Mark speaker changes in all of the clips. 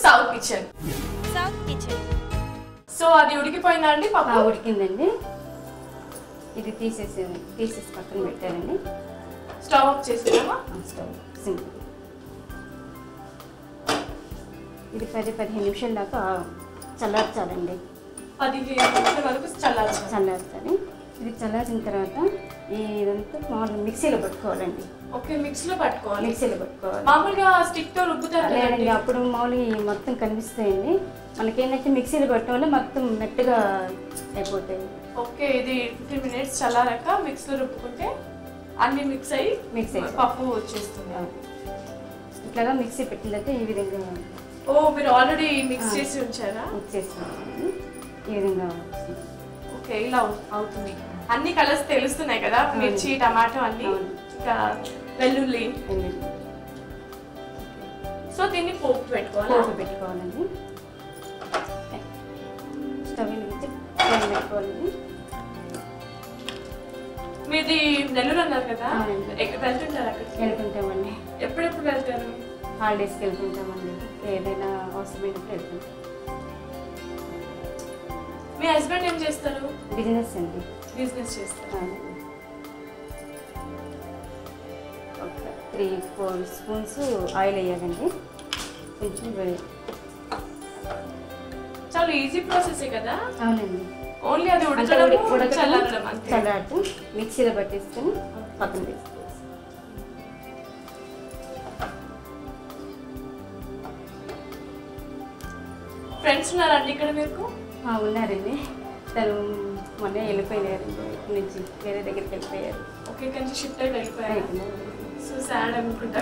Speaker 1: South Kitchen
Speaker 2: South Kitchen
Speaker 1: so అది ఉడికిపోయిందా అండి
Speaker 3: ఆ,
Speaker 1: పప్పు
Speaker 3: ఉడికిందండి ఇది తీసేసి తీసేసి పక్కన పెట్టానండి
Speaker 1: స్టవ్ ఆఫ్ చేసేదామా
Speaker 3: ఆ, స్టవ్ సింపుల్ ఇది పది పదిహేను నిమిషాల దాకా చల్లార్చాలండి
Speaker 1: పదిహేను నిమిషాల వరకు చల్లార్చాలి
Speaker 3: చల్లార్చాలి ఇది చల్లారిన తర్వాత ఈ ఇదంతా మామూలుగా మిక్సీలో పట్టుకోవాలండి
Speaker 1: ఓకే మిక్స్ లో పట్టుకోవాలి
Speaker 3: మిక్సీలో పట్టుకోవాలి
Speaker 1: మామూలుగా స్టిక్ తో రుబ్బుతారు
Speaker 3: లేదండి
Speaker 1: కదండి
Speaker 3: అప్పుడు మామూలుగా ఈ మొత్తం కనిపిస్తాయండి మనకేంటంటే మిక్సీలో పెట్టడం వల్ల మొత్తం మెత్తగా అయిపోతాయి
Speaker 1: ఓకే ఇది ఫిఫ్టీన్ మినిట్స్ చల్లారాక మిక్స్ లో రుబ్బుకుంటే అన్ని మిక్స్ అయ్యి
Speaker 3: మిక్స్ అయిపోయి
Speaker 1: పప్పు వచ్చేస్తుంది
Speaker 3: ఇట్లాగా మిక్సీ పెట్టినట్టు ఈ విధంగా
Speaker 1: ఓ మీరు ఆల్రెడీ మిక్స్ చేసి ఉంచారా
Speaker 3: మిక్స్ చేసుకోవాలి ఈ విధంగా వస్తుంది.
Speaker 1: ఓకే ఇలా అవు- అవుతుంది అన్ని కలర్స్ తెలుస్తున్నాయి కదా మిర్చి టమాటో అన్ని
Speaker 3: అవును.
Speaker 1: ఇంకా వెల్లుల్లి
Speaker 3: వెల్లుల్లి.
Speaker 1: సో దీన్ని పోపు పెట్టుకోవాలి
Speaker 3: పోపు పెట్టుకోవాలండి స్టవ్ వెలిగించి ఫ్లేమ్ పెట్టుకోవాలండి
Speaker 1: మీది నెల్లూరు అన్నారు కదా
Speaker 3: అవునండి.
Speaker 1: ఎక్కడ వెళ్తుంటారు అక్కడికి
Speaker 3: వెళ్తుంటామండి
Speaker 1: ఎప్పుడెప్పుడు వెళ్తారు
Speaker 3: హాలిడేస్కి వెళ్తుంటామండి ఏదైనా అవసరమైనప్పుడు వెళ్తుంటాం
Speaker 1: మీ హస్బెండ్ ఏం చేస్తారు
Speaker 3: బిజినెస్ అండి
Speaker 1: బిజినెస్ చేస్తారు
Speaker 3: అవునండి. ఒక త్రీ ఫోర్ స్పూన్స్ ఆయిల్ వేయాలండి కొంచెం వే-
Speaker 1: చాలా ఈజీ ప్రాసెస్ కదా
Speaker 3: అవునండి
Speaker 1: ఓన్లీ అది
Speaker 3: అంటే
Speaker 1: ఉడకడం
Speaker 3: ఉడి- ఉడకడం,
Speaker 1: చల్లడం అంతే
Speaker 3: చల్లారుతూ మిక్సీలో పట్టేసుకొని పక్కన వేసుకోవచ్చు
Speaker 1: ఫ్రెండ్స్ ఉన్నారండి ఇక్కడ మీకు
Speaker 3: ఆ, ఉన్నారండి తను మొన్న వెళ్ళిపోయారండి ఇక్కడి నుంచి వేరే దగ్గరికి వెళ్ళిపోయారు
Speaker 1: ఓకే కొంచెం షిఫ్ట్ అయి వెళ్ళిపోయారు
Speaker 3: అయిపోయినారు.
Speaker 1: సో సాడ్ అనుకుంటా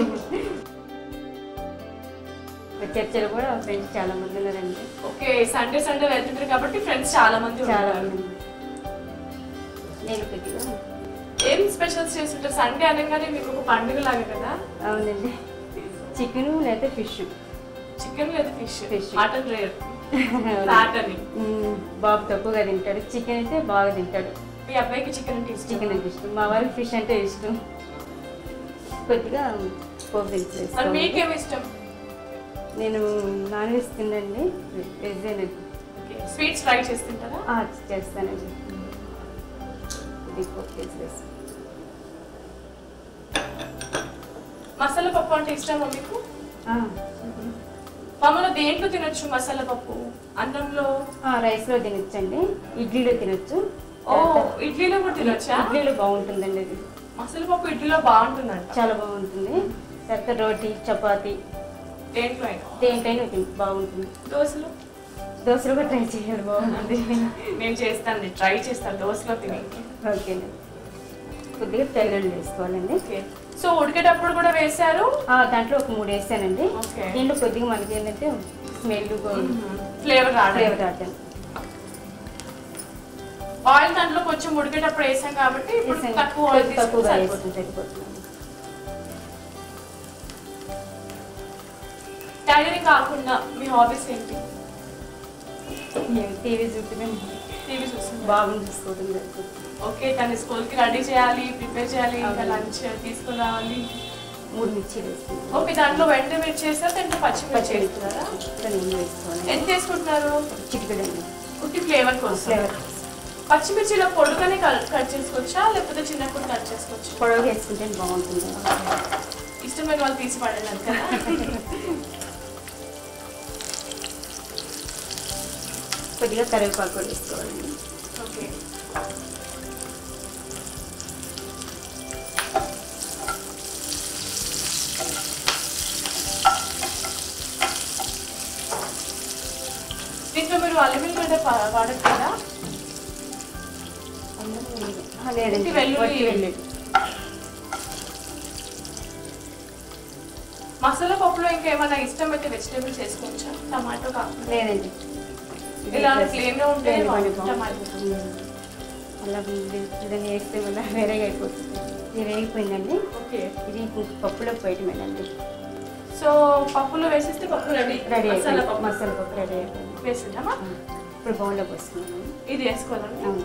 Speaker 3: చర్చలు కూడా ఫ్రెండ్స్ చాలా మంది ఉన్నారండి
Speaker 1: ఓకే సండే సండే వెళ్తుంటారు కాబట్టి ఫ్రెండ్స్ చాలా మంది
Speaker 3: చాలా
Speaker 1: ఉన్నారు
Speaker 3: మంది నేను కొద్దిగా
Speaker 1: ఏం స్పెషల్స్ చేస్తుంటారు సండే అనగానే మీకు ఒక పండుగ లాగా కదా
Speaker 3: అవునండి చికెన్ లేదా ఫిష్
Speaker 1: చికెన్ లేదా fish
Speaker 3: Fish.
Speaker 1: Mutton rare fat అని
Speaker 3: బాబు తక్కువగా తింటాడు చికెన్ అయితే బాగా తింటాడు
Speaker 1: మీ అబ్బాయికి చికెన్ అంటే ఇష్టం
Speaker 3: చికెన్ అంటే ఇష్టం మా వారికి ఫిష్ అంటే ఇష్టం కొద్దిగా పోపు
Speaker 1: మరి
Speaker 3: దించేస్తాను
Speaker 1: మీకేమి ఇష్టం
Speaker 3: నేను నాన్ వెజ్ తినండి వెజ్ అనేది
Speaker 1: స్వీట్స్ ఫ్రై చేస్తుంటారా
Speaker 3: ఆ, చేస్తానండి ఇది పోపు వేసేస్తాను
Speaker 1: మసాలా పప్పు అంటే ఇష్టమా మీకు
Speaker 3: ఆ,
Speaker 1: మామూలుగా దేంట్లో తినొచ్చు మసాలా పప్పు అన్నంలో
Speaker 3: ఆ, రైస్లో తినొచ్చండి ఇడ్లీలో తినొచ్చు
Speaker 1: ఓ ఇడ్లీలో కూడా తినొచ్చా
Speaker 3: ఇడ్లీలో బాగుంటుందండి అది
Speaker 1: మసాలా పప్పు ఇడ్లీలో బాగుంటుందంట
Speaker 3: చాలా బాగుంటుంది తర్వాత రోటీ చపాతి
Speaker 1: దేంట్లో అయినా
Speaker 3: దేంటైనా తిన్- బాగుంటుంది
Speaker 1: దోశలు
Speaker 3: దోశలు కూడా ట్రై చేయాలి బాగుంటుంది
Speaker 1: నేను చేస్తాను ట్రై చేస్తాను దోశలో తిని
Speaker 3: ఓకే కొద్దిగా తెల్లుల్లి వేసుకోవాలండి
Speaker 1: ఓకే సో ఉడికేటప్పుడు కూడా వేశారు
Speaker 3: ఆ, దాంట్లో ఒక మూడు వేసానండి
Speaker 1: ఓకే
Speaker 3: దీంట్లో కొద్దిగా మనకి ఏంటంటే స్మెల్
Speaker 1: ఫ్లేవర్ రావడం
Speaker 3: ఫ్లేవర్ రావడానికి
Speaker 1: ఆయిల్ దాంట్లో కొంచెం ఉడికేటప్పుడు వేసాం కాబట్టి ఇప్పుడు
Speaker 3: వేసాను.
Speaker 1: తక్కువ ఆయిల్
Speaker 3: కొద్ది తక్కువగా
Speaker 1: తీసుకుంటే
Speaker 3: వేసుకుంటే సరిపోతుంది
Speaker 1: టైలరింగ్ కాకుండా మీ హాబీస్ ఏంటి
Speaker 3: మేము టీవీ చూస్తూనే
Speaker 1: టీవీ చూస్తున్నారు
Speaker 3: బాగుంది చూసుకోవడం జరుగుతుంది
Speaker 1: ఓకే తన స్కూల్ కి రెడీ చేయాలి ప్రిపేర్ చేయాలి ఇంకా
Speaker 3: అవును.
Speaker 1: లంచ్ తీసుకుని రావాలి
Speaker 3: మూడు మిర్చీలు వేసుకుంటాం
Speaker 1: ఓకే దాంట్లో వెంట మిర్చి చేస్తారు దాంట్లో పచ్చిమిర్చి చేస్తున్నారా
Speaker 3: నేను వేసుకోవాలి
Speaker 1: ఎంత తీసుకుంటున్నారు
Speaker 3: చిటికడండి
Speaker 1: ఉట్టి ఫ్లేవర్ కోసం
Speaker 3: ఫ్లేవర్
Speaker 1: పచ్చిమిర్చిలో పొడుగానే కట్ చేసుకోవచ్చా లేకపోతే చిన్నప్పుడు కట్ చేసుకోవచ్చా
Speaker 3: పొడవు వేసుకుంటే బాగుంటుంది
Speaker 1: ఇష్టమైన వాళ్ళు తీసి పడలేదు కదా
Speaker 3: కొద్దిగా కరివేపాకు కూడా వేసుకోవాలండి
Speaker 1: ఓకే దీంట్లో మీరు అల్లం వెల్లిగడ్డ పా- వాడరు కదా
Speaker 3: ఆ, లేదండి
Speaker 1: ఉట్టి వెల్లుల్లి.
Speaker 3: వట్టి వెల్లుల్లి
Speaker 1: మసాలా పప్పులో ఇంకా ఏమైనా ఇష్టం అయితే వెజిటేబుల్స్ వేసుకోవచ్చా టమాటో కాకుండా
Speaker 3: లేదండి ఇది
Speaker 1: ఇలా
Speaker 3: ప్లస్
Speaker 1: plain గా ఉంటే
Speaker 3: plain గానే
Speaker 1: బాగుంటుంది.
Speaker 3: బాగుంటుంది. అలా ఇదని వేస్తే వల్ల వేరేగా అయిపోతుంది ఇది వేగిపోయిందండి
Speaker 1: ఓకే
Speaker 3: ఇది ఇంక పప్పులో పోయటమేనండి
Speaker 1: సో పప్పులో వేసేస్తే పప్పు రెడీ
Speaker 3: రెడీ
Speaker 1: మసాలా
Speaker 3: అయిపోయింది
Speaker 1: పప్పు
Speaker 3: మసాలా పప్పు రెడీ అయిపోయింది
Speaker 1: వేసిందామా
Speaker 3: ఇప్పుడు బౌల్లోకి వస్తున్నాను
Speaker 1: ఇది వేసుకోవాలండి
Speaker 3: అవును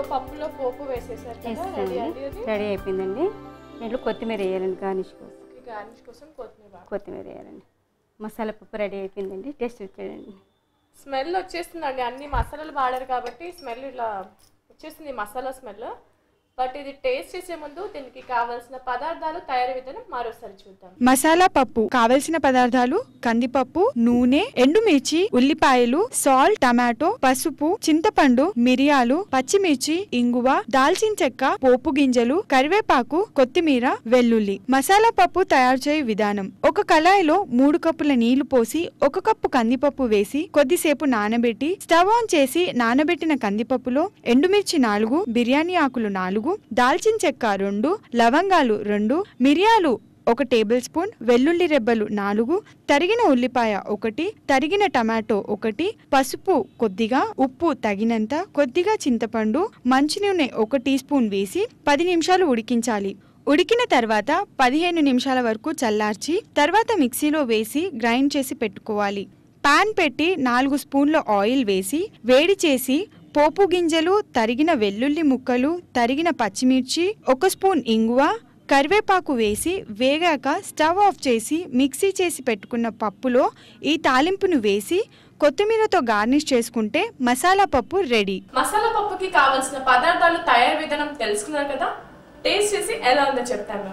Speaker 1: పప్పులో పోపు వేసేసారు కదా రెడీ అండి
Speaker 3: వేస్తానండి
Speaker 1: అది
Speaker 3: రెడీ అయిపోయిందండి దీంట్లో కొత్తిమీర వేయాలండి గార్నిష్ కోసం
Speaker 1: గార్నిష్ కోసం కొత్తిమీర వాడు.
Speaker 3: కొత్తిమీర వేయాలండి మసాలా పప్పు రెడీ అయిపోయిందండి టేస్ట్ వచ్చేయండి
Speaker 1: స్మెల్ వచ్చేస్తుందండి అన్ని మసాలాలు వాడారు కాబట్టి స్మెల్ ఇలా వచ్చేస్తుంది మసాలా స్మెల్ బట్ ఇది టేస్ట్ చేసే ముందు దీనికి కావాల్సిన పదార్థాలు తయారీ విధానం మరోసారి చూద్దాం
Speaker 2: మసాలా పప్పు కావలసిన పదార్థాలు కందిపప్పు నూనె ఎండుమిర్చి ఉల్లిపాయలు సాల్ట్ టమాటో పసుపు చింతపండు మిరియాలు పచ్చిమిర్చి ఇంగువ దాల్చిన చెక్క పోపు గింజలు కరివేపాకు కొత్తిమీర వెల్లుల్లి మసాలా పప్పు తయారు చేయు విధానం ఒక కళాయిలో మూడు కప్పుల నీళ్లు పోసి ఒక కప్పు కందిపప్పు వేసి కొద్దిసేపు నానబెట్టి స్టవ్ ఆన్ చేసి నానబెట్టిన కందిపప్పులో ఎండుమిర్చి నాలుగు బిర్యానీ ఆకులు నాలుగు దాల్చిన చెక్క రెండు లవంగాలు రెండు మిరియాలు ఒక టేబుల్ స్పూన్ వెల్లుల్లి రెబ్బలు నాలుగు తరిగిన ఉల్లిపాయ ఒకటి తరిగిన టమాటో ఒకటి పసుపు కొద్దిగా ఉప్పు తగినంత కొద్దిగా చింతపండు మంచినూనె ఒక టీ స్పూన్ వేసి పది నిమిషాలు ఉడికించాలి ఉడికిన తర్వాత పదిహేను నిమిషాల వరకు చల్లార్చి తర్వాత మిక్సీలో వేసి గ్రైండ్ చేసి పెట్టుకోవాలి పాన్ పెట్టి నాలుగు స్పూన్ల ఆయిల్ వేసి వేడి చేసి పోపు గింజలు తరిగిన వెల్లుల్లి ముక్కలు తరిగిన పచ్చిమిర్చి ఒక స్పూన్ ఇంగువ కరివేపాకు వేసి వేగాక స్టవ్ ఆఫ్ చేసి మిక్సీ చేసి పెట్టుకున్న పప్పులో ఈ తాలింపును వేసి కొత్తిమీరతో గార్నిష్ చేసుకుంటే మసాలా పప్పు రెడీ
Speaker 1: మసాలా పప్పుకి కావాల్సిన పదార్థాలు తయారీ విధానం తెలుసుకున్నారు కదా టేస్ట్ చేసి ఎలా ఉందో చెప్తాను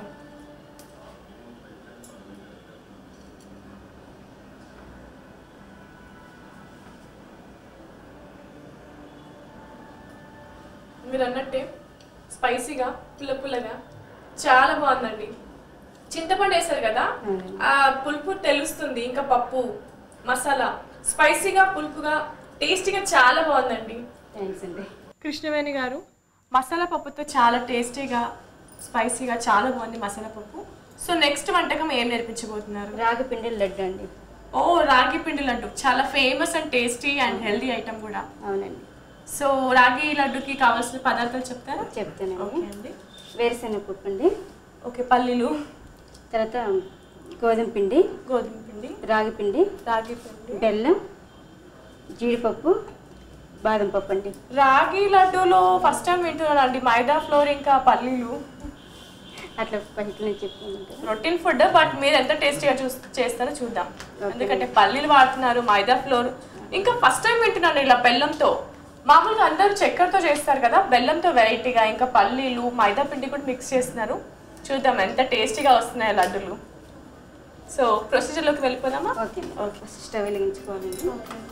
Speaker 1: మీరు అన్నట్టే స్పైసీగా పుల్ల పుల్లగా చాలా బాగుందండి చింతపండు వేశారు కదా
Speaker 3: అవునండి.
Speaker 1: ఆ పులుపు తెలుస్తుంది ఇంకా పప్పు మసాలా స్పైసీగా పులుపుగా టేస్టీగా చాలా బాగుందండి
Speaker 3: థ్యాంక్స్ అండి
Speaker 1: కృష్ణవేణి గారు మసాలా పప్పుతో చాలా టేస్టీగా స్పైసీగా చాలా బాగుంది మసాలా పప్పు సో నెక్స్ట్ వంటకం ఏం నేర్పించబోతున్నారు
Speaker 3: రాగి పిండి లడ్డు అండి
Speaker 1: ఓ రాగి పిండి లడ్డు చాలా famous and tasty and healthy item కూడా
Speaker 3: అవునండి
Speaker 1: సో రాగి లడ్డుకి కావాల్సిన పదార్థాలు చెప్తారా
Speaker 3: చెప్తానండి
Speaker 1: ఓకే అండి
Speaker 3: వేరుశనగ పప్పు అండి
Speaker 1: ఓకే పల్లీలు
Speaker 3: తర్వాత గోధుమ పిండి
Speaker 1: గోధుమ పిండి
Speaker 3: రాగి పిండి
Speaker 1: రాగి పిండి
Speaker 3: బెల్లం జీడిపప్పు బాదం పప్పు అండి
Speaker 1: రాగి లడ్డూలో ఫస్ట్ టైం వింటున్నాను అండి మైదా ఫ్లోర్ ఇంకా పల్లీలు
Speaker 3: అట్లా పైకి నుంచి చెప్పుకుంటారు
Speaker 1: రొటీన్ ఫుడ్ బట్ మీరు ఎంత టేస్టీగా చూ చేస్తారో చూద్దాం ఎందుకంటే పల్లీలు వాడుతున్నారు మైదా ఫ్లోర్ ఇంకా ఫస్ట్ టైం వింటున్నాను ఇలా బెల్లంతో మామూలుగా అందరూ చక్కెరతో చేస్తారు కదా బెల్లంతో వెరైటీగా ఇంకా పల్లీలు మైదా పిండి కూడా మిక్స్ చేస్తున్నారు చూద్దాం ఎంత టేస్టీగా వస్తున్నాయి లడ్డులు సో ప్రొసీజర్లోకి వెళ్ళిపోదామా
Speaker 3: ఓకే
Speaker 1: ఓకే
Speaker 3: ఫస్ట్ స్టవ్ వెలిగించుకోవాలండి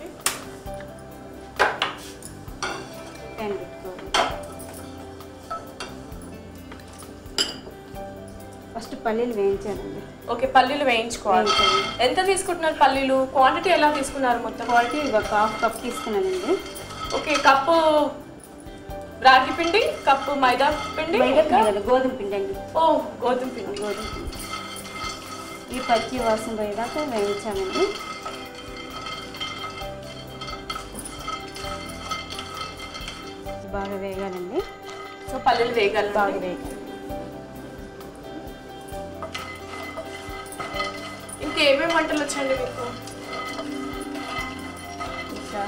Speaker 3: ప్యాన్ పెట్టుకోవాలి ఫస్ట్ పల్లీలు వేయించాలండి
Speaker 1: ఓకే పల్లీలు వేయించుకోవాలి
Speaker 3: వేయించాలి.
Speaker 1: ఎంత తీసుకుంటున్నారు పల్లీలు క్వాంటిటీ ఎలా తీసుకున్నారు మొత్తం
Speaker 3: క్వాలిటీ ఒక హాఫ్ కప్ తీసుకున్నానండి
Speaker 1: ఓకే కప్పు రాగి పిండి కప్పు మైదా పిండి
Speaker 3: మైదా
Speaker 1: ఇంకా-
Speaker 3: పిండి కాదు, గోధుమ పిండి అండి
Speaker 1: ఓ గోధుమ పిండి
Speaker 3: గోధుమ పిండి ఈ పచ్చి వాసన పోయేదాకా వేయించాలండి బాగా వేగాలండి
Speaker 1: సో పల్లీలు వేగాలి
Speaker 3: బాగా వేగాలి
Speaker 1: ఇంకా ఏమేమి వంటలు వచ్చండి మీకు
Speaker 3: ఇంకా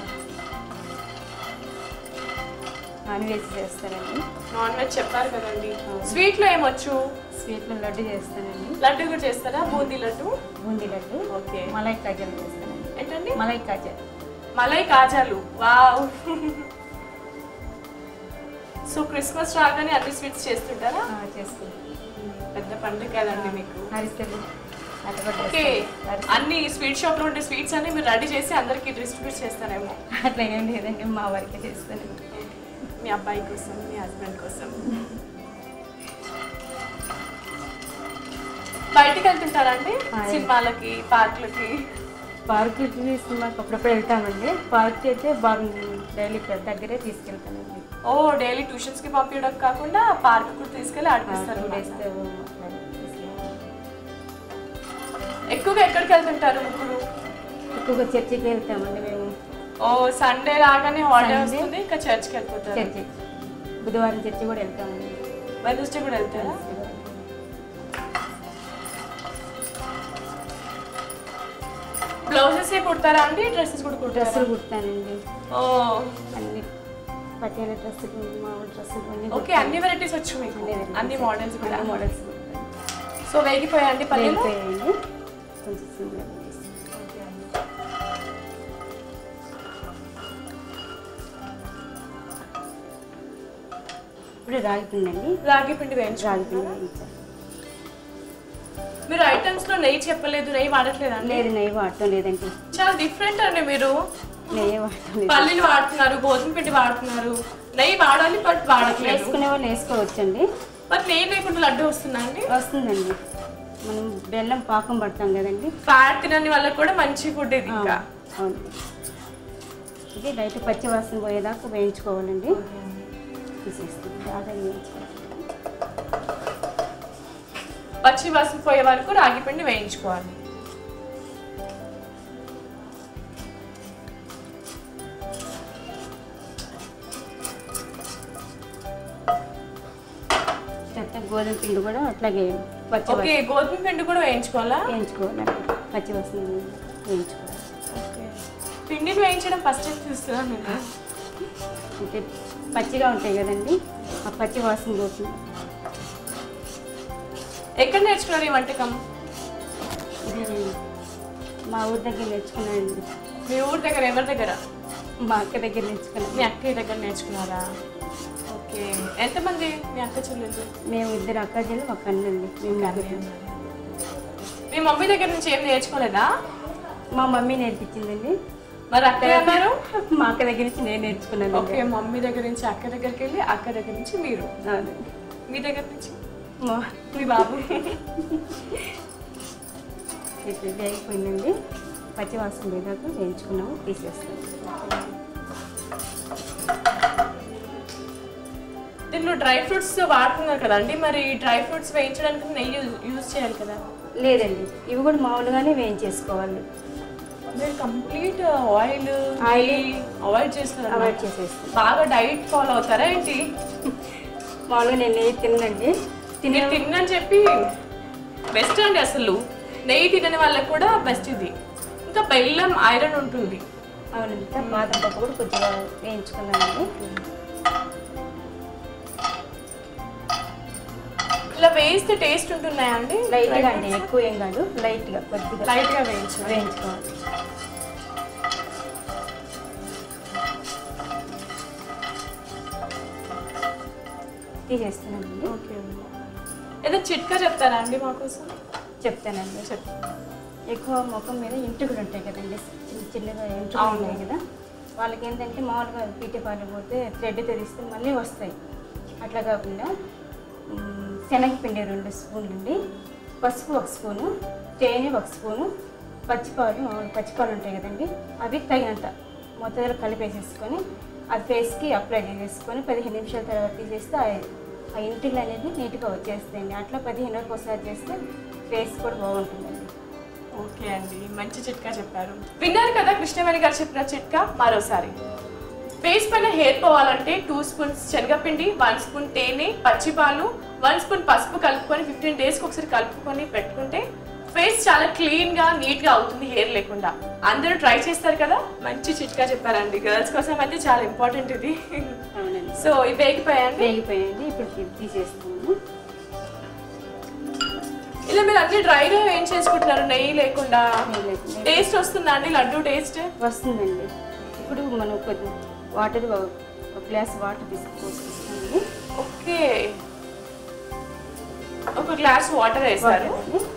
Speaker 3: నాన్ వెజ్ చేస్తానండి
Speaker 1: నాన్ వెజ్ చెప్పారు కదండి స్వీట్ లో ఏమొచ్చు
Speaker 3: స్వీట్లో లడ్డు చేస్తానండి
Speaker 1: లడ్డు కూడా చేస్తారా బూందీ లడ్డు
Speaker 3: బూందీ లడ్డు
Speaker 1: ఓకే
Speaker 3: మలై కాజాలు చేస్తానండి
Speaker 1: ఏంటండి
Speaker 3: మలై కాజా
Speaker 1: మలై కాజాలు వావ్ సో క్రిస్మస్ రాగానే అన్ని స్వీట్స్ చేస్తుంటారా
Speaker 3: చేస్తాను
Speaker 1: పెద్ద పండుగ కదండి మీకు
Speaker 3: అరిసెలు అట్లా కూడా
Speaker 1: ఓకే
Speaker 3: చేస్తాను. అరిసెలు.
Speaker 1: అన్ని స్వీట్ షాప్ లో ఉండే స్వీట్స్ అన్ని మీరు రెడీ చేసి అందరికి డిస్ట్రిబ్యూట్ చేస్తారేమో
Speaker 3: అట్లా ఏం లేదండి మా వరకే చేస్తాను
Speaker 1: మీ అబ్బాయి కోసం మీ హస్బెండ్ కోసం బయటికి వెళ్తుంటారండి
Speaker 3: ఆ,
Speaker 1: సినిమాలకి పార్కులకి
Speaker 3: పార్క్ సినిమాకి అప్పుడప్పుడు వెళ్తామండి పార్క్ అయితే బాగా డైలీ దగ్గరే తీసుకెళ్తానండి
Speaker 1: ఓ డైలీ ట్యూషన్స్ కి పంపించడం కాకుండా పార్క్ కూడా తీసుకెళ్ళి ఆడిపిస్తారు
Speaker 3: టూ డేస్
Speaker 1: అన్నమాట. ఎక్కువగా ఎక్కడికి వెళ్తుంటారు ముగ్గురు
Speaker 3: ఎక్కువగా చర్చికి వెళ్తామండి మేము
Speaker 1: ఓ సండే రాగానే హాలిడే
Speaker 3: Sunday.
Speaker 1: వస్తుంది ఇంకా చర్చ్కి వెళ్ళిపోతారు
Speaker 3: చర్చి బుధవారం చర్చి కూడా వెళ్తామండి
Speaker 1: వెనస్డే కూడా వెళ్తారా బ్లౌజెస్ ఏ కుడతారా అండి డ్రెస్సెస్ కూడా కుడతారా
Speaker 3: డ్రెస్సులు కుడతానండి
Speaker 1: ఓ
Speaker 3: అన్ని పటేల డ్రెస్సులు మామూలు డ్రెస్సులు అన్ని
Speaker 1: ఓకే అన్ని వెరైటీస్ వచ్చు మీకు
Speaker 3: అన్ని varieties.
Speaker 1: అన్ని మోడల్స్ కూడా
Speaker 3: అన్ని మోడల్స్
Speaker 1: సో వేగిపోయాయండి పల్లెలు
Speaker 3: వేగిపోయాయండి కొంచెం సిమ్లో పెట్టేసి. ఇప్పుడు రాగి పిండి అండి
Speaker 1: రాగి పిండి వేయించు
Speaker 3: రాగి పిండి వేయించాలి
Speaker 1: మీరు ఐటమ్స్ లో నెయ్యి చెప్పలేదు నెయ్యి వాడట్లేదా అండి
Speaker 3: లేదు నెయ్యి వాడటం లేదండి
Speaker 1: చాలా డిఫరెంట్ అండి మీరు
Speaker 3: నెయ్యి వాడటం లేదు
Speaker 1: పల్లీలు వాడుతున్నారు గోధుమ పిండి వాడుతున్నారు నెయ్యి వాడాలి బట్ వాడట్లేదు
Speaker 3: వేసుకునే వాళ్ళు వేసుకోవచ్చండి
Speaker 1: బట్ నెయ్యి లేకుండా లడ్డు వస్తుందా అండి
Speaker 3: వస్తుందండి మనం బెల్లం పాకం పడతాం కదండి
Speaker 1: ఫ్యాట్ తినని వాళ్ళకి కూడా మంచి ఫుడ్ ఇది ఇంకా
Speaker 3: అవును ఇది లైట్ పచ్చి వాసన పోయేదాకా వేయించుకోవాలండి తీసేస్తుంది బాగా వేయించుకోవాలి
Speaker 1: పచ్చి వాసన పోయే వరకు రాగి పిండి వేయించుకోవాలి
Speaker 3: తర్వాత గోధుమ పిండి కూడా అట్లాగే పచ్చి
Speaker 1: ఓకే గోధుమ పిండి కూడా వేయించుకోవాలా
Speaker 3: వేయించుకోవాలండి పచ్చి వాసన వేయించుకోవాలి
Speaker 1: ఓకే పిండిని వేయించడం ఫస్ట్ టైం చూస్తున్నాను నేను
Speaker 3: అంటే పచ్చిగా ఉంటాయి కదండి ఆ పచ్చి వాసన పోతుంది
Speaker 1: ఎక్కడ నేర్చుకున్నారు ఈ వంటకం
Speaker 3: ఇది మా ఊరి దగ్గర నేర్చుకున్నానండి
Speaker 1: మీ ఊరి దగ్గర ఎవరి దగ్గర
Speaker 3: మా అక్క దగ్గర నేర్చుకున్నాను
Speaker 1: మీ అక్కయ్య దగ్గర నేర్చుకున్నారా ఓకే ఎంతమంది మీ అక్క చెల్లెలు
Speaker 3: మేము ఇద్దరు అక్క చెల్లి ఒక అన్నండి మేము నలుగురు.
Speaker 1: మీ మమ్మీ దగ్గర నుంచి ఏం నేర్చుకోలేదా
Speaker 3: మా మమ్మీ నేర్పించిందండి
Speaker 1: మరి అక్కయ్య అన్నారు
Speaker 3: మా అక్క దగ్గర నుంచి నేను నేర్చుకున్నాను
Speaker 1: ఓకే మమ్మీ దగ్గర నుంచి అక్క దగ్గరికి వెళ్ళి అక్క దగ్గర నుంచి మీరు
Speaker 3: అవును.
Speaker 1: మీ దగ్గర నుంచి
Speaker 3: మా
Speaker 1: మీ బాబు
Speaker 3: ఇప్పుడు ఇది అయిపోయిందండి పచ్చి వాసన పోయేదాకా వేయించుకున్నాము తీసేస్తాం
Speaker 1: దీంట్లో డ్రై ఫ్రూట్స్ వాడుతున్నారు కదండి మరి డ్రై ఫ్రూట్స్ వేయించడానికి నెయ్యి యూజ్ చేయాలి కదా
Speaker 3: లేదండి ఇవి కూడా మామూలుగానే వేయించేసుకోవాలి
Speaker 1: మీరు కంప్లీట్ ఆయిల్
Speaker 3: Oil.
Speaker 1: అవాయిడ్ చేస్తున్నారు
Speaker 3: అవాయిడ్ చేసేస్తాం
Speaker 1: బాగా డైట్ ఫాలో అవుతారా ఏంటి
Speaker 3: మామూలుగా నేను నెయ్యి తినండి తినే
Speaker 1: మీరు తిన్నని చెప్పి బెస్ట్ అండి అసలు నెయ్యి తినని వాళ్ళకి కూడా బెస్ట్ ఇది ఇంకా బెల్లం ఐరన్ ఉంటుంది
Speaker 3: అవునండి బాదం పప్పు కూడా కొద్దిగా వేయించుకున్నానండి
Speaker 1: ఇలా వేస్తే టేస్ట్ ఉంటున్నాయా అండి
Speaker 3: లైట్గా అండి ఎక్కువ ఏం కాదు లైట్గా కొద్దిగా
Speaker 1: లైట్ గా వేయించాలి
Speaker 3: వేయించుకోవాలి తీసేస్తానండి
Speaker 1: ఓకే ఏదో చిట్కా చెప్తారా అండి మాకోసం
Speaker 3: చెప్తానండి
Speaker 1: చెప్
Speaker 3: ఎక్కువ ముఖం మీద ఇంటికలు ఉంటాయి కదండి చిన్న చిన్నగా ఇంటికలు
Speaker 1: అవును.
Speaker 3: ఉన్నాయి కదా వాళ్ళకి ఏంటంటే మామూలుగా పీటీ పాలు పోతే థ్రెడ్ తెరిస్తే మళ్ళీ వస్తాయి అట్లా కాకుండా మ్, శనగపిండి రెండు స్పూన్లు అండి పసుపు ఒక స్పూను తేనె ఒక స్పూను పచ్చిపాలు మామూలు పచ్చిపాలు ఉంటాయి కదండి అవి తగినంత మొత్తం కలిపేసేసుకొని అది ఫేస్కి అప్లై చేసేసుకొని పదిహేను నిమిషాల తర్వాత తీసేస్తే ఆ- ఆ ఇంటిలు అనేది నీట్గా వచ్చేస్తాయండి అట్లా పదిహేను వరకు ఒకసారి చేస్తే ఫేస్ కూడా బాగుంటుందండి
Speaker 1: ఓకే అండి మంచి చిట్కా చెప్పారు విన్నారు కదా కృష్ణవేణి గారు చెప్పిన చిట్కా మరోసారి ఫేస్ పైన హెయిర్ పోవాలంటే టూ స్పూన్స్ శనగపిండి వన్ స్పూన్ తేనె పచ్చిపాలు వన్ స్పూన్ పసుపు కలుపుకొని ఫిఫ్టీన్ డేస్కి ఒకసారి కలుపుకొని పెట్టుకుంటే ఫేస్ చాలా క్లీన్ గా నీట్ గా అవుతుంది హెయిర్ లేకుండా అందరూ ట్రై చేస్తారు కదా మంచి చిట్కా చెప్పారండి గర్ల్స్ కోసం అయితే చాలా ఇంపార్టెంట్ ఇది
Speaker 3: అవునండి
Speaker 1: సో ఇవి వేగిపోయాయండి
Speaker 3: వేగిపోయింది ఇప్పుడు తీ- తీసేస్తాము
Speaker 1: ఇలా మీరు అన్ని డ్రైగా ఏం చేసుకుంటున్నారు నెయ్యి లేకుండా
Speaker 3: నెయ్యి లేకుండా.
Speaker 1: టేస్ట్ వస్తుందా అండి లడ్డు టేస్ట్
Speaker 3: వస్తుందండి ఇప్పుడు మనం కొద్ది వాటర్ ఒక గ్లాస్ వాటర్ తీసుకొస్తామండి
Speaker 1: ఓకే ఒక గ్లాస్ వాటర్ వేసారు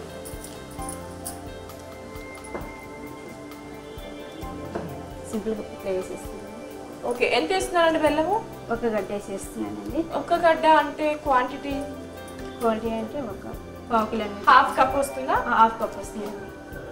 Speaker 3: సింపుల్గా ఇట్లా వేసేస్తున్నాను
Speaker 1: ఓకే ఎంత వేస్తున్నారండి బెల్లము
Speaker 3: ఒక గడ్డ వేసేస్తున్నానండి
Speaker 1: ఒక్క గడ్డ అంటే క్వాంటిటీ
Speaker 3: క్వాలిటీ అంటే ఒక పావు కిలో అనేది
Speaker 1: హాఫ్ కప్ వస్తుందా
Speaker 3: హాఫ్ కప్ వస్తుందండి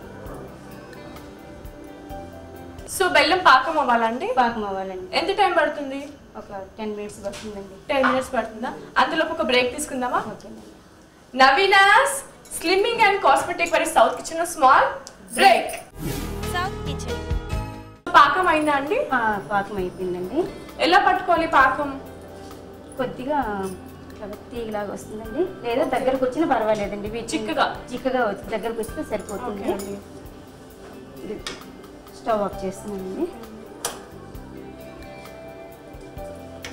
Speaker 1: సో బెల్లం పాకం అవ్వాలండి
Speaker 3: పాకం అవ్వాలండి
Speaker 1: ఎంత టైం పడుతుంది
Speaker 3: ఒక టెన్ మినిట్స్ పడుతుందండి
Speaker 1: టెన్ మినిట్స్ పడుతుందా అంతలోపు ఒక బ్రేక్ తీసుకుందామా
Speaker 3: ఓకేనండి
Speaker 1: నవీనాస్ స్లిమ్మింగ్ అండ్ కాస్మెటిక్ మరి South Kitchen small break
Speaker 4: South Kitchen
Speaker 1: పాకం అయిందా అండి
Speaker 3: ఆ, పాకం అయిపోయిందండి
Speaker 1: ఎలా పట్టుకోవాలి పాకం
Speaker 3: కొద్దిగా ఇట్లా తీగలాగా వస్తుందండి లేదా దగ్గరకు వచ్చినా పర్వాలేదండి వీటి-
Speaker 1: చిక్కగా?
Speaker 3: చిక్కగా వచ్చి దగ్గరకు వస్తే సరిపోతుంది
Speaker 1: ఓకే అండి
Speaker 3: ఇది స్టవ్ ఆఫ్ చేస్తున్నానండి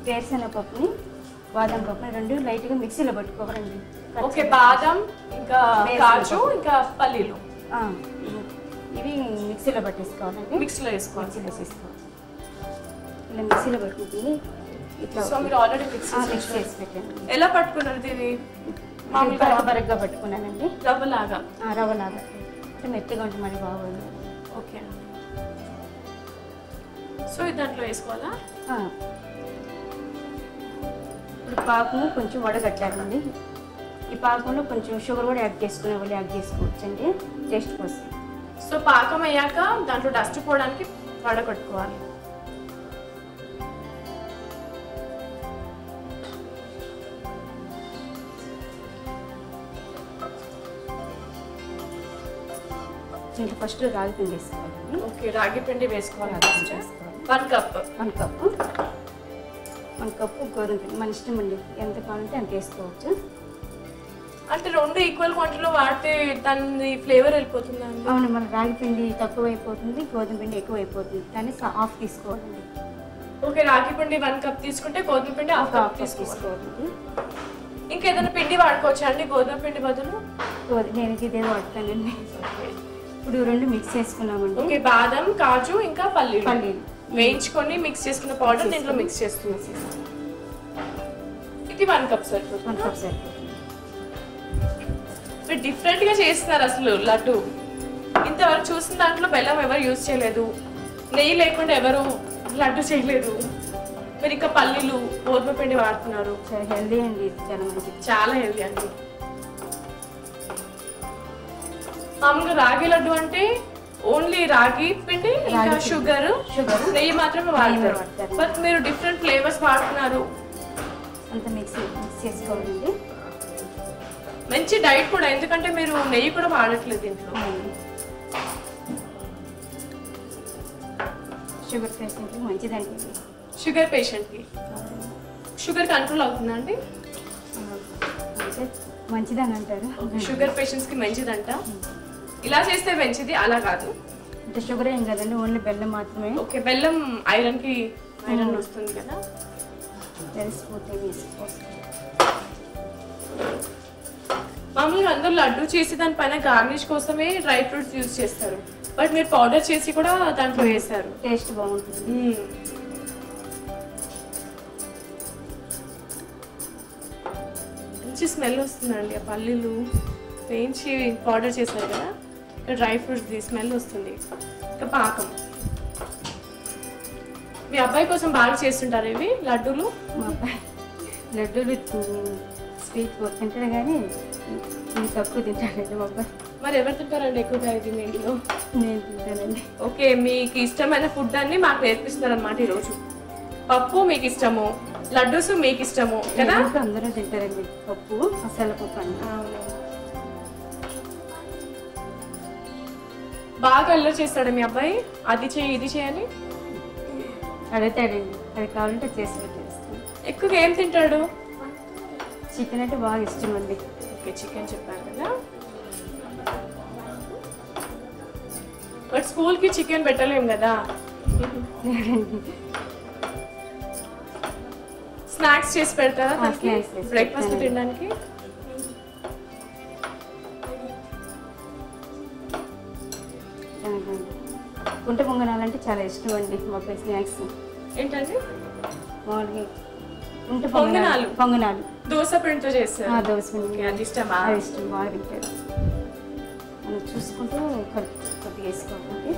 Speaker 3: వేరుశెనగ పప్పుని బాదం పప్పుని రెండు లైట్గా మిక్సీలో పట్టుకోవాలండి
Speaker 1: ఓకే బాదం ఇంకా
Speaker 3: వేరుశనగ
Speaker 1: కాజు
Speaker 3: పప్పు.
Speaker 1: ఇంకా పల్లీలు
Speaker 3: ఆ, ఇవి- ఇవి మిక్సీలో పట్టేసుకోవాలండి
Speaker 1: మిక్సీలో వేసుకోవాలి
Speaker 3: మిక్సీలో వేసేసుకోవాలి ఇలా మిక్సీలో పట్టుకుంటుంది ఇట్లా
Speaker 1: సో మీరు ఆల్రెడీ మిక్స్
Speaker 3: ఆ, మిక్స్ చేసి పెట్టండి
Speaker 1: ఎలా పట్టుకున్నారు దీన్ని
Speaker 3: మామూలుగా
Speaker 1: మామూలుగా
Speaker 3: బరగ్గా పట్టుకున్నానండి
Speaker 1: రవ్వలాగా
Speaker 3: ఆ, రవ్వలాగా అంటే మెత్తగా ఉంటే మరి బాగోదు
Speaker 1: ఓకే సో ఇది దాంట్లో వేసుకోవాలా
Speaker 3: ఆ. ఇప్పుడు పాకము కొంచెం వడగట్టాలండి ఈ పాకంలో కొంచెం షుగర్ కూడా యాడ్ చేసుకునే వాళ్ళు యాడ్ చేసుకోవచ్చండి టేస్ట్ కోసం
Speaker 1: సో పాకం అయ్యాక దాంట్లో డస్ట్ పోవడానికి వడగొట్టుకోవాలి
Speaker 3: దీంట్లో ఫస్ట్ రాగి పిండి వేసుకోవాలండి
Speaker 1: ఓకే రాగి పిండి వేసుకోవాలి
Speaker 3: రాగి పిండి
Speaker 1: ఫస్ట్
Speaker 3: వేసుకోవాలి.
Speaker 1: One cup
Speaker 3: one cup one cup గోధుమ పిండి మన ఇష్టం అండి ఎంత కావాలంటే అంత వేసుకోవచ్చు
Speaker 1: అంటే రెండు ఈక్వల్ క్వాంటిటీలో వాడితే దాని ఫ్లేవర్ వెళ్ళిపోతుందా అండి
Speaker 3: అవును మన రాగి పిండి తక్కువ అయిపోతుంది గోధుమ పిండి ఎక్కువ అయిపోతుంది కానీ హాఫ్ తీసుకోవాలండి
Speaker 1: ఓకే రాగి పిండి వన్ కప్ తీసుకుంటే గోధుమ పిండి హాఫ్
Speaker 3: ఒక
Speaker 1: కప్
Speaker 3: హాఫ్
Speaker 1: తీసుకోవాలి
Speaker 3: తీసుకోవాలండి
Speaker 1: ఇంకేదైనా పిండి వాడుకోవచ్చా అండి గోధుమ పిండి బదులు
Speaker 3: గోధుమ నేను ఇది ఇదే వాడతానండి ఇప్పుడు రెండు మిక్స్ చేసుకున్నామండి
Speaker 1: ఓకే బాదం కాజు ఇంకా పల్లీలు
Speaker 3: పల్లీలు
Speaker 1: వేయించుకొని మిక్స్ చేసుకున్న పౌడర్ దీంట్లో మిక్స్ చేస్తున్నాం ఇది వన్ కప్
Speaker 3: వన్
Speaker 1: సరిపోతుంది
Speaker 3: కప్ సరిపోతుంది
Speaker 1: మీరు డిఫరెంట్ గా చేస్తున్నారు అసలు లడ్డు ఇంతవరకు చూసిన దాంట్లో బెల్లం ఎవరు యూజ్ చేయలేదు నెయ్యి లేకుండా ఎవరు లడ్డు చేయలేదు మీరు ఇంకా పల్లీలు గోధుమ పిండి వాడుతున్నారు
Speaker 3: చాలా హెల్దీ అండి ఇది చాలా మంచిది
Speaker 1: చాలా హెల్దీ అండి మామూలుగా రాగి లడ్డు అంటే ఓన్లీ రాగి పిండి ఇంకా
Speaker 3: రాగి పిండి.
Speaker 1: Sugar
Speaker 3: Sugar.
Speaker 1: నెయ్యి మాత్రమే
Speaker 3: నెయ్యి
Speaker 1: వాడతారు
Speaker 3: వాడతారు.
Speaker 1: బట్ మీరు డిఫరెంట్ ఫ్లేవర్స్ వాడుతున్నారు
Speaker 3: అంత మిక్స్ మిక్స్ చేసుకోవాలండి
Speaker 1: మంచి డైట్ కూడా ఎందుకంటే మీరు నెయ్యి కూడా వాడట్లేదు దీంట్లో
Speaker 3: అవునండి. షుగర్ పేషెంట్కి మంచిదండి ఇది
Speaker 1: షుగర్ పేషెంట్ కి షుగర్ కంట్రోల్ అవుతుందా అండి
Speaker 3: అంటే మంచిదని అంటారు
Speaker 1: షుగర్ పేషెంట్స్ కి మంచిదంట ఇలా చేస్తే మంచిది అలా కాదు
Speaker 3: అంటే షుగర్ ఏం కదండి ఓన్లీ బెల్లం మాత్రమే
Speaker 1: ఓకే బెల్లం ఐరన్ కి ఐరన్ వస్తుంది కదా
Speaker 3: తెలిసిపోతే వేసుకోవచ్చు
Speaker 1: మామూలుగా అందరూ లడ్డు చేసి దానిపైన గార్నిష్ కోసమే డ్రై ఫ్రూట్స్ యూజ్ చేస్తారు బట్ మీరు పౌడర్ చేసి కూడా దాంట్లో వేశారు
Speaker 3: టేస్ట్ బాగుంటుంది
Speaker 1: మ్మ్. మంచి స్మెల్ వస్తుందండి ఆ పల్లీలు వేయించి పౌడర్ చేశారు కదా ఇంకా డ్రై ఫ్రూట్స్ స్మెల్ వస్తుంది ఇంకా పాకం మీ అబ్బాయి కోసం బాగా చేస్తుంటారు ఇవి లడ్డూలు
Speaker 3: మా అబ్బాయి లడ్డూలు స్వీట్ తింటాడు కానీ ఇది తక్కువ తింటాడండి మా అబ్బాయి
Speaker 1: మరి ఎవరు తింటారండి ఎక్కువగా ఇది మీ ఇంట్లో
Speaker 3: నేను తింటానండి
Speaker 1: ఓకే మీకు ఇష్టమైన ఫుడ్ అన్ని మాకు నేర్పిస్తున్నారు అనమాట ఈరోజు పప్పు మీకు ఇష్టము లడ్డూస్ మీకు ఇష్టము కదా
Speaker 3: ఇంట్లో అందరూ తింటారండి పప్పు మసాలా పప్పు అండి
Speaker 1: అవును. బాగా అల్లరి చేస్తాడు మీ అబ్బాయి అది చేయి ఇది చేయని
Speaker 3: అడుగుతాడండి అది కావాలంటే చేసి పెట్టేస్తాను
Speaker 1: ఎక్కువగా ఏం తింటాడు
Speaker 3: చికెన్ అంటే బాగా ఇష్టం అండి
Speaker 1: ఓకే చికెన్ చెప్పారు కదా బట్ స్కూల్కి చికెన్ పెట్టలేం కదా స్నాక్స్ చేసి పెడతారా
Speaker 3: ఆ, snacks చేసి
Speaker 1: బ్రేక్ఫాస్ట్
Speaker 3: పెడతాను.
Speaker 1: తినడానికి
Speaker 3: గుంట పొంగనాలంటే చాలా ఇష్టం అండి మా అబ్బాయి స్నాక్స్
Speaker 1: ఏంటండి
Speaker 3: మామూలుగా గుంట
Speaker 1: పొంగనాలు.
Speaker 3: పొంగనాలు పొంగనాలు
Speaker 1: దోశ పిండితో చేస్తారు
Speaker 3: ఆ, దోశ పిండి.
Speaker 1: ఓకే, అది ఇష్టమా
Speaker 3: అది ఇష్టం బాగా తింటాడు మనం చూసుకుంటూ కొద్ది కొద్దిగా వేసుకోవాలి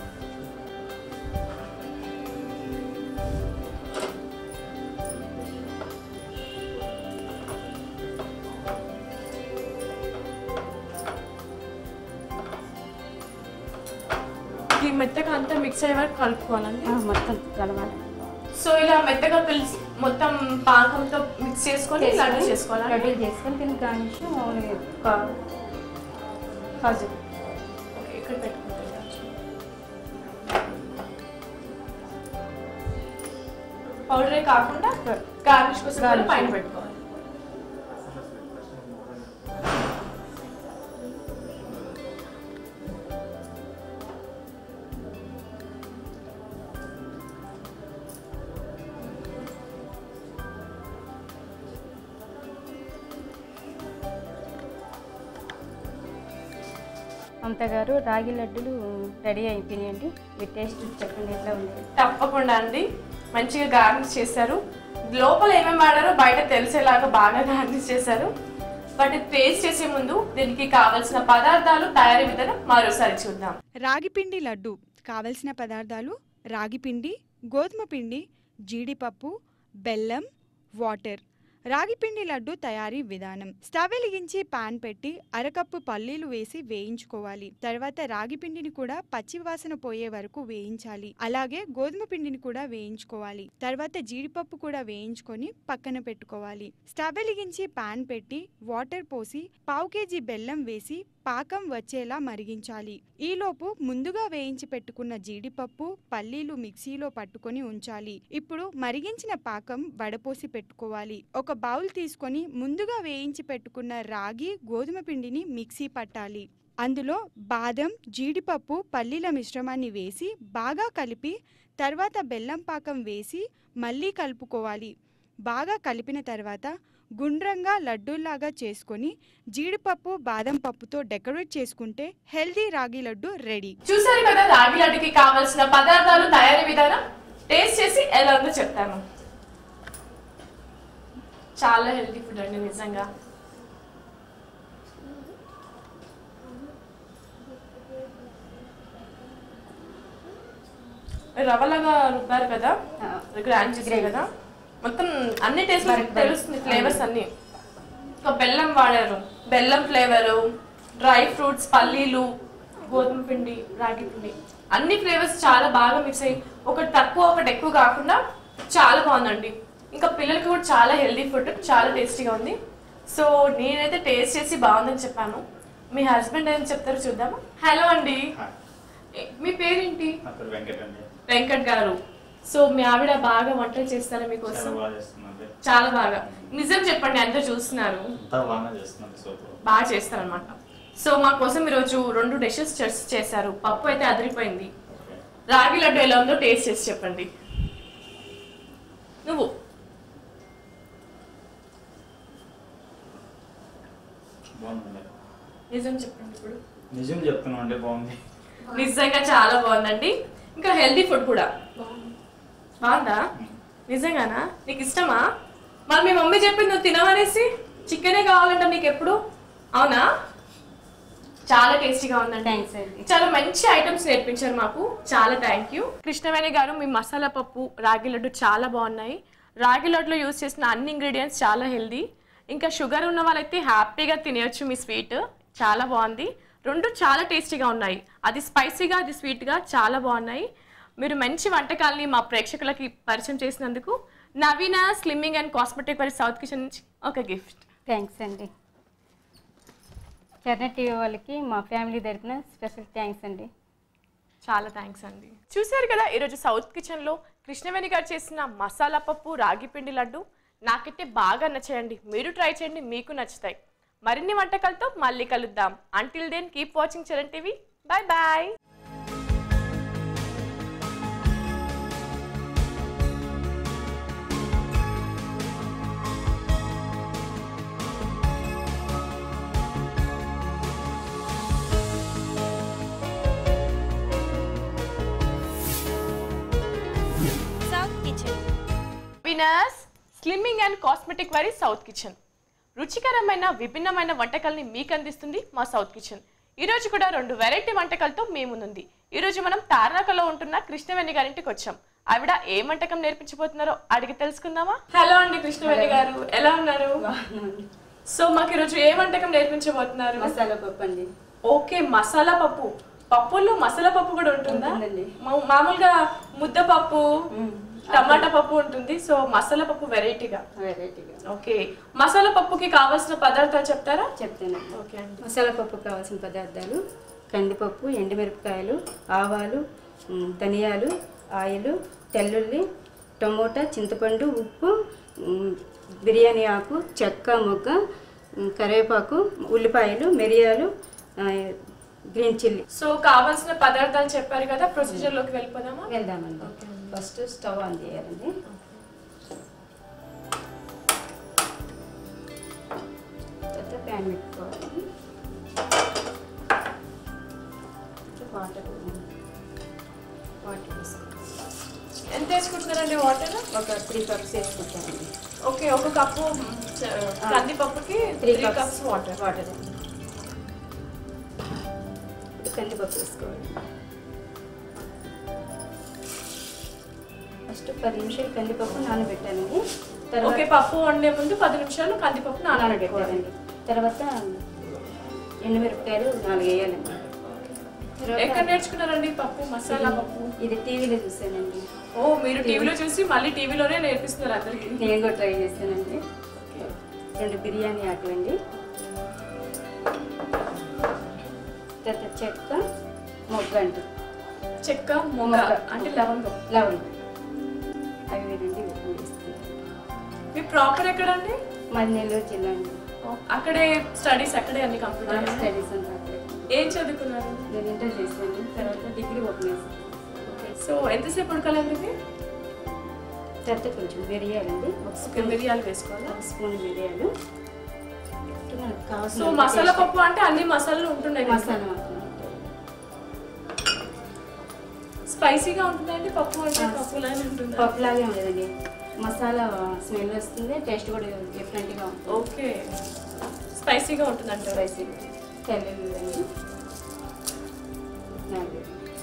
Speaker 1: ఇది మెత్తగా అంతా మిక్స్ అయ్యే వరకు కలుపుకోవాలండి
Speaker 3: ఆ, మొత్తం కలవాలి
Speaker 1: సో ఇలా మెత్తగా పిలిచి మొత్తం పాకంతో మిక్స్ చేసుకొని లడ్డు చేసుకోవాలండి
Speaker 3: లడ్డూలు చేసుకొని దీనికి గార్నిష్ మామూలుగా కా- కాజు
Speaker 1: ఓకే, ఇక్కడ పెట్టుకుంటాం పౌడరే కాకుండా గార్నిష్ కోసం కూడా
Speaker 3: Garnish.
Speaker 1: పైన పెట్టుకోవాలి
Speaker 3: మమత గారు రాగి లడ్డులు రెడీ అయిపోయినాయండి మీరు టేస్ట్ చెప్పండి ఎట్లా ఉంది
Speaker 1: తప్పకుండా అండి మంచిగా గార్నిష్ చేశారు లోపల ఏమేమి వాడారో బయట తెలిసేలాగా బాగా గార్నిష్ చేశారు బట్ టేస్ట్ చేసే ముందు దీనికి కావాల్సిన పదార్థాలు తయారీ విధానం మరోసారి చూద్దాం
Speaker 2: రాగిపిండి లడ్డు కావలసిన పదార్థాలు రాగిపిండి గోధుమ పిండి జీడిపప్పు బెల్లం వాటర్ రాగిపిండి లడ్డు తయారీ విధానం స్టవ్ వెలిగించి పాన్ పెట్టి అరకప్పు పల్లీలు వేసి వేయించుకోవాలి తర్వాత రాగిపిండిని కూడా పచ్చి వాసన పోయే వరకు వేయించాలి అలాగే గోధుమ పిండిని కూడా వేయించుకోవాలి తర్వాత జీడిపప్పు కూడా వేయించుకొని పక్కన పెట్టుకోవాలి స్టవ్ వెలిగించి పాన్ పెట్టి వాటర్ పోసి పావు కేజీ బెల్లం వేసి పాకం వచ్చేలా మరిగించాలి ఈలోపు ముందుగా వేయించి పెట్టుకున్న జీడిపప్పు పల్లీలు మిక్సీలో పట్టుకొని ఉంచాలి ఇప్పుడు మరిగించిన పాకం వడపోసి పెట్టుకోవాలి ఒక బౌల్ తీసుకొని ముందుగా వేయించి పెట్టుకున్న రాగి గోధుమ పిండిని మిక్సీ పట్టాలి అందులో బాదం జీడిపప్పు పల్లీల మిశ్రమాన్ని వేసి బాగా కలిపి తర్వాత బెల్లం పాకం వేసి మళ్ళీ కలుపుకోవాలి బాగా కలిపిన తర్వాత గుండ్రంగా లడ్డూలాగా చేసుకొని జీడిపప్పు బాదం పప్పుతో డెకరేట్ చేసుకుంటే హెల్దీ రాగి లడ్డు రెడీ
Speaker 1: చూసారు కదా రాగి లడ్డుకి కావాల్సిన పదార్థాలు తయారీ విధానం టేస్ట్ చేసి ఎలా ఉందో చెప్తాను చాలా హెల్తీ ఫుడ్ అండి నిజంగా రవ్వలాగా రుబ్బారు కదా
Speaker 3: ఆ,
Speaker 1: గ్రైండ్ చేసారు కదా మొత్తం అన్ని టేస్ట్ తెలుస్తుంది ఫ్లేవర్స్ అన్ని ఇంకా బెల్లం వాడారు బెల్లం ఫ్లేవరు డ్రై ఫ్రూట్స్ పల్లీలు గోధుమ పిండి రాగి పిండి అన్ని ఫ్లేవర్స్ చాలా బాగా మిక్స్ అయ్యి ఒకటి తక్కువ ఒకటి ఎక్కువ కాకుండా చాలా బాగుందండి ఇంకా పిల్లలకి కూడా చాలా హెల్దీ ఫుడ్ చాలా టేస్టీగా ఉంది సో నేనైతే టేస్ట్ చేసి బాగుందని చెప్పాను మీ హస్బెండ్ ఏం చెప్తారో చూద్దామా హలో అండి ఏ- మీ పేరేంటి
Speaker 4: నా పేరు వెంకట్ అండి
Speaker 1: వెంకట్ గారు సో మీ ఆవిడ బాగా వంటలు చేస్తారా మీకోసం
Speaker 4: చాలా బాగా చేస్తుందండి
Speaker 1: చాలా బాగా నిజం చెప్పండి అందరూ చూస్తున్నారు
Speaker 4: అంతా బాగానే చేస్తుందండి సూపర్
Speaker 1: బాగా చేస్తారనమాట సో మా కోసం ఈరోజు రెండు డిషెస్ చేశారు పప్పు అయితే అదిరిపోయింది
Speaker 4: ఓకే
Speaker 1: రాగి లడ్డు ఎలా ఉందో టేస్ట్ చేసి చెప్పండి నువ్వు
Speaker 4: బాగుందండి
Speaker 1: నిజం చెప్పండి ఇప్పుడు
Speaker 4: నిజం చెప్తున్నాం అండి బాగుంది
Speaker 1: నిజంగా చాలా బాగుందండి ఇంకా హెల్తీ ఫుడ్ కూడా బాగుందా నిజంగానా నీకు ఇష్టమా మరి మీ మమ్మీ చెప్పింది నువ్వు తినవనేసి చికెనే కావాలంట నీకు ఎప్పుడు అవునా చాలా టేస్టీగా ఉందండి
Speaker 3: థ్యాంక్స్ అండి
Speaker 1: చాలా మంచి ఐటమ్స్ నేర్పించారు మాకు చాలా థ్యాంక్ యూ కృష్ణవేణి గారు మీ మసాలా పప్పు రాగి లడ్డు చాలా బాగున్నాయి రాగి లడ్డులో యూస్ చేసిన అన్ని ఇంగ్రీడియంట్స్ చాలా హెల్దీ ఇంకా షుగర్ ఉన్న వాళ్ళైతే హ్యాపీగా తినేయచ్చు మీ స్వీట్ చాలా బాగుంది రెండు చాలా టేస్టీగా ఉన్నాయి అది స్పైసీగా అది స్వీట్గా చాలా బాగున్నాయి మీరు మంచి వంటకాల్ని మా ప్రేక్షకులకి పరిచయం చేసినందుకు నవీన స్లిమ్మింగ్ అండ్ కాస్మెటిక్ వారి సౌత్ కిచెన్ నుంచి ఒక గిఫ్ట్
Speaker 3: థ్యాంక్స్ అండి చర్ణ టీవీ వాళ్ళకి మా ఫ్యామిలీ తరపున స్పెషల్ థ్యాంక్స్ అండి
Speaker 1: చాలా థ్యాంక్స్ అండి చూశారు కదా ఈరోజు సౌత్ కిచెన్లో కృష్ణవేణి గారు చేసిన మసాలా పప్పు రాగి పిండి లడ్డు నాకైతే బాగా నచ్చాయండి మీరు ట్రై చేయండి మీకు నచ్చుతాయి మరిన్ని వంటకాలతో మళ్ళీ కలుద్దాం until then keep watching Charan TV bye bye
Speaker 5: South Kitchen.
Speaker 1: వినర్స్ స్లిమ్మింగ్ అండ్ కాస్మెటిక్ వారి సౌత్ కిచెన్ రుచికరమైన విభిన్నమైన వంటకాల్ని మీకు అందిస్తుంది మా సౌత్ కిచెన్ ఈ రోజు కూడా రెండు వెరైటీ వంటకాలతో మీ ముందుంది ఈ రోజు మనం తార్నాకలో ఉంటున్న కృష్ణవేణి గారింటికి వచ్చాం ఆవిడ ఏ వంటకం నేర్పించబోతున్నారో అడిగి తెలుసుకుందామా హలో అండి కృష్ణవేణి గారు ఎలా ఉన్నారు సో మాకు ఈరోజు ఏ వంటకం నేర్పించబోతున్నారు
Speaker 3: మసాలా పప్పు అండి
Speaker 1: ఓకే మసాలా పప్పు పప్పుల్లో మసాలా పప్పు కూడా ఉంటుందా
Speaker 3: ఉంటుందండి.
Speaker 1: మా- మామూలుగా ముద్దపప్పు టమాటా పప్పు ఉంటుంది సో మసాలా పప్పు వెరైటీగా
Speaker 3: వెరైటీగా
Speaker 1: ఓకే మసాలా పప్పుకి కావాల్సిన పదార్థాలు చెప్తారా
Speaker 3: చెప్తానండి
Speaker 1: ఓకే అండి
Speaker 3: మసాలా పప్పు కావాల్సిన పదార్థాలు కందిపప్పు ఎండుమిరపకాయలు ఆవాలు ఉమ్, ధనియాలు ఆయిల్ తెల్లుల్లి టమోటా చింతపండు ఉప్పు ఉమ్, బిర్యానీ ఆకు చెక్క మొగ్గ ఉమ్, కరివేపాకు ఉల్లిపాయలు మిరియాలు ఆ, గ్రీన్ చిల్లీ
Speaker 1: సో కావాల్సిన పదార్థాలు చెప్పారు కదా ప్రొసీజర్ లోకి వెళ్ళిపోదామా
Speaker 3: వెళ్దామండి ఫస్ట్ స్టవ్ ఆన్ చేయాలండి తర్వాత ప్యాన్ పెట్టుకోవాలి వాటర్ వాటర్ వేసుకోవాలి
Speaker 1: ఎంత వేసుకుంటున్నారండి వాటర్
Speaker 3: ఒక త్రీ కప్స్ వేసుకుంటామండి
Speaker 1: ఓకే ఒక కప్పు చ- కందిపప్పుకి
Speaker 3: three
Speaker 1: three cups water
Speaker 3: water ఇప్పుడు కందిపప్పు వేసుకోవాలి ఫస్ట్ పది నిమిషాలు కందిపప్పు నానబెట్టానండి
Speaker 1: ఓకే
Speaker 3: తర్వాత
Speaker 1: పప్పు వండే ముందు పది నిమిషాలు కందిపప్పు నానబెట్టుకోవాలి
Speaker 3: నానబెట్టాలండి తర్వాత ఎండుమిరపకాయలు నాలుగు వేయాలండి తర్వాత
Speaker 1: ఎక్కడ నేర్చుకున్నారండి పప్పు మసాలా పప్పు
Speaker 3: ఇది టీవీలో చూసానండి
Speaker 1: ఓ మీరు టీవీలో చూసి మళ్ళీ టీవీలోనే నేర్పిస్తున్నారు అందరికి
Speaker 3: నేను కూడా ట్రై చేశానండి రెండు బిర్యానీ ఆకు అండి తర్వాత చెక్క మొగ్గ అంటు
Speaker 1: చెక్క మొగ
Speaker 3: మొగ్గ.
Speaker 1: అంటే లవంగం
Speaker 3: లవంగం అవి రెండు వేస్తుంది
Speaker 1: మీ ప్రాపర్ ఎక్కడండి
Speaker 3: మరి నెల్లూరు జిల్లా అండి
Speaker 1: ఓ, అక్కడే స్టడీస్ అక్కడే అన్ని కంప్యూటర్
Speaker 3: స్టడీస్ అంతా అక్కడే
Speaker 1: ఏం చదువుకున్నారు
Speaker 3: నేను ఇంటర్ చేశాను తర్వాత డిగ్రీ ఓపెన్ చేశాను
Speaker 1: సో ఎంతసేపు ఉడకాలండి ఇది
Speaker 3: తర్వాత కొంచెం మిరియాలండి ఒక
Speaker 1: ఓకే
Speaker 3: స్పూన్
Speaker 1: మిరియాలు వేసుకోవాలా
Speaker 3: ఒక స్పూన్ మిరియాలు మనకు
Speaker 1: సో
Speaker 3: కావాల్సిన
Speaker 1: మసాలా
Speaker 3: taste.
Speaker 1: పప్పు అంటే అన్ని మసాలాలు ఉంటున్నాయి కదా?
Speaker 3: మసాలా మాత్రం
Speaker 1: స్పైసీగా ఉంటుందండి పప్పు అంటే
Speaker 3: ఆ.
Speaker 1: పప్పు లాగా ఉంటుందా
Speaker 3: పప్పులాగే ఉండదండి మసాలా స్మెల్ వస్తుంది టేస్ట్ కూడా డిఫరెంట్గా ఉంటుంది
Speaker 1: ఓకే స్పైసీగా ఉంటుందంట
Speaker 3: స్పైసీ తెల్లదండి నాలుగు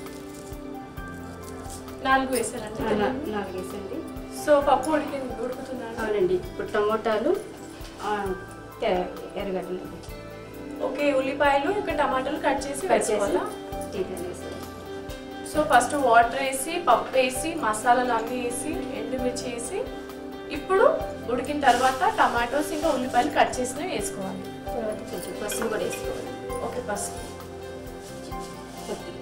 Speaker 1: నాలుగు వేసారండి
Speaker 3: ఆ, నా- నాలుగు వేసండి
Speaker 1: సో పప్పు ఉడికి ఉడుకుతుందా
Speaker 3: అవునండి ఇప్పుడు టమోటాలు ఆ, తె- ఎర్రగడ్డలు
Speaker 1: ఓకే ఉల్లిపాయలు ఇంకా టమాటాలు కట్ చేసి
Speaker 3: కట్ చేసి
Speaker 1: వేసుకోవాలా
Speaker 3: టీకా వేసారు
Speaker 1: సో ఫస్ట్ వాటర్ వేసి పప్పు వేసి మసాలాలు అన్నీ వేసి ఎండుమిర్చి వేసి ఇప్పుడు ఉడికిన తర్వాత టమాటోస్ ఇంకా ఉల్లిపాయలు కట్ చేసినవి వేసుకోవాలి
Speaker 3: తర్వాత కొంచెం పసుపు కూడా వేసుకోవాలి
Speaker 1: ఓకే పసుపు
Speaker 3: కొద్దిగా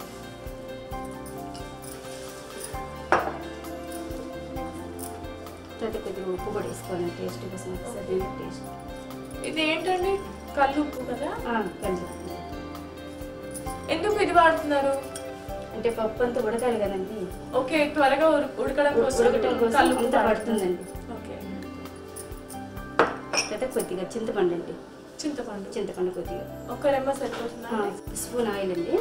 Speaker 3: తర్వాత కొద్దిగా ఉప్పు కూడా వేసుకోవాలి టేస్ట్ కోసం ఒకసారి టేస్ట్
Speaker 1: ఇది ఏంటండి కళ్ళు ఉప్పు కదా
Speaker 3: కొంచెం
Speaker 1: ఎందుకు ఇది వాడుతున్నారు
Speaker 3: అంటే పప్పు అంతా ఉడకాలి కదండి
Speaker 1: ఓకే త్వరగా ఉడు- ఉడకడం కోసం
Speaker 3: ఉడకటం కోసం
Speaker 1: కళ్ళు ఉప్పు
Speaker 3: అంతా
Speaker 1: వాడుతున్నారు.
Speaker 3: పడుతుందండి
Speaker 1: ఓకే
Speaker 3: తర్వాత కొద్దిగా చింతపండు అండి
Speaker 1: చింతపండు
Speaker 3: చింతపండు కొద్దిగా
Speaker 1: ఒక రెమ్మ సరిపోతుందా
Speaker 3: స్పూన్ ఆయిల్ అండి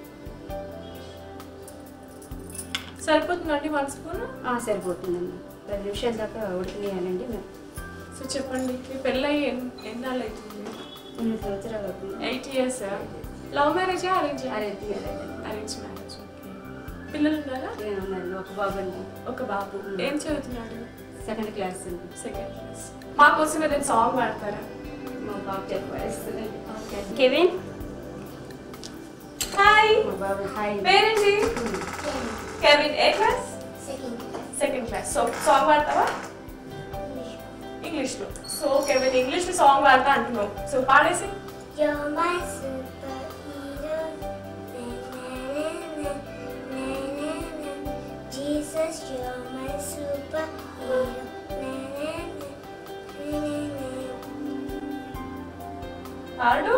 Speaker 1: సరిపోతుందండి వన్ స్పూన్
Speaker 3: ఆ, సరిపోతుందండి పది నిమిషాల దాకా ఉడకనియాలండి మేము
Speaker 1: సో చెప్పండి మీ పెళ్ళయి ఎన్ ఎన్నాళ్ళు అవుతుంది
Speaker 3: ఎనిమిది సంవత్సరాలు అవుతుంది
Speaker 1: ఎయిట్ ఇయర్స్ లవ్ మ్యారేజా arrange
Speaker 3: arrange
Speaker 1: arrange marriage okay పిల్లలు ఉన్నారా
Speaker 3: నేను ఉన్నాను ఒక బాబు అండి
Speaker 1: ఒక బాబు ఏం చదువుతున్నాడు
Speaker 3: సెకండ్ క్లాస్ అండి
Speaker 1: సెకండ్ క్లాస్ మా కోసం ఏదైనా సాంగ్ పాడతారా
Speaker 3: మా బాబు చెప్పేస్తుందండి
Speaker 1: ఓకే
Speaker 3: కెవిన్
Speaker 1: హాయ్
Speaker 3: మా బాబు హాయ్
Speaker 1: పేరేంటి కెవిన్ ఏ class second class so song పాడతావా ఇంగ్లీష్ లో సో కెవిన్ ఇంగ్లీష్ లో సాంగ్ పాడతా అంటున్నావు సో పాడేసి
Speaker 6: You're my superhero. Na, na, na, na, na, na, na. Jesus, you're my superhero. Na, na, na, na, na, na.
Speaker 1: పాడు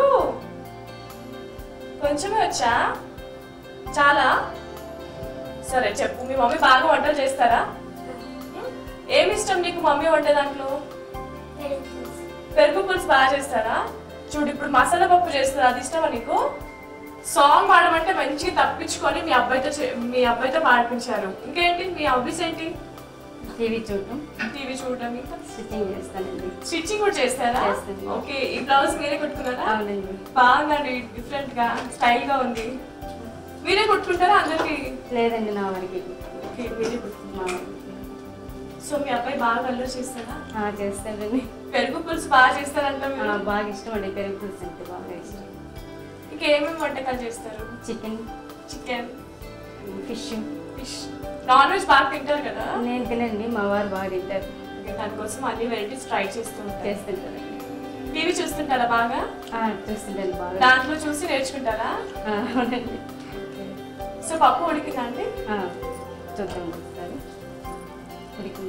Speaker 1: కొంచెమే వచ్చా చాలా సరే చెప్పు మీ మమ్మీ బాగా వంటలు చేస్తారా ఏమి ఇష్టం నీకు మమ్మీ వండే దాంట్లో
Speaker 6: Very good.
Speaker 1: పెరుగు పులుసు బాగా చేస్తారా చూడు ఇప్పుడు మసాలా పప్పు చేస్తారా అది ఇష్టమా నీకు సాంగ్ పాడమంటే మంచిగా తప్పించుకొని మీ అబ్బాయితో చే- మీ అబ్బాయితో పాడిపించారు ఇంకేంటి మీ హాబీస్ ఏంటి
Speaker 3: టీవీ చూడటం
Speaker 1: టీవీ చూడడం ఇంకా
Speaker 3: స్టిచ్చింగ్ చేస్తానండి
Speaker 1: స్టిచ్చింగ్ కూడా చేస్తారా
Speaker 3: చేస్తాను.
Speaker 1: ఓకే ఈ బ్లౌజ్ మీరే కుట్టుకున్నారా
Speaker 3: అవునండి
Speaker 1: బాగుందండి డిఫరెంట్ గా స్టైల్ గా ఉంది మీరే కుట్టుకుంటారా అందరికి
Speaker 3: లేదండి నా వరకు
Speaker 1: ఓకే మీరే కుట్టుకుంటారు
Speaker 3: మా వారికి.
Speaker 1: సో మీ అబ్బాయి బాగా అల్లరి చేస్తారా
Speaker 3: ఆ, చేస్తానండి
Speaker 1: పెరుగు పులుసు బాగా చేస్తారంట
Speaker 3: ఆ,
Speaker 1: మీరు
Speaker 3: బాగా ఇష్టం అండి పెరుగు పులుసు అంటే బాగా ఇష్టం
Speaker 1: ఇంకా ఏమేమి వంటకాలు చేస్తారు
Speaker 3: chicken
Speaker 1: chicken
Speaker 3: fish
Speaker 1: fish non veg బాగా తింటారు కదా
Speaker 3: నేను తినండి మా వారు బాగా తింటారు
Speaker 1: ఓకే, దానికోసం అన్ని వెరైటీస్ ట్రై చేస్తూ ఉంటారు
Speaker 3: చేస్తుంటారండి
Speaker 1: టీవీ చూస్తుంటారా బాగా
Speaker 3: ఆ, చూస్తుంటాను బాగా
Speaker 1: దాంట్లో చూసి నేర్చుకుంటారా
Speaker 3: ఆ, అవునండి
Speaker 1: సో పప్పు ఉడికిందా అండి
Speaker 3: ఆ, చూద్దాం ఒకసారి ఉడికిందండి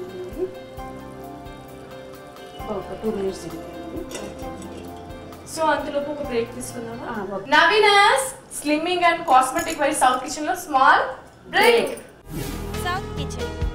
Speaker 3: ఒక టూ మినిట్స్ ఉడికిందండి
Speaker 1: సో అంతలోపు ఒక బ్రేక్ తీసుకుందామా
Speaker 3: ఆ, ఓకే.
Speaker 1: నవీనస్ slimming and cosmetic wise south kitchen లో స్మాల్ బ్రేక్
Speaker 5: South Kitchen.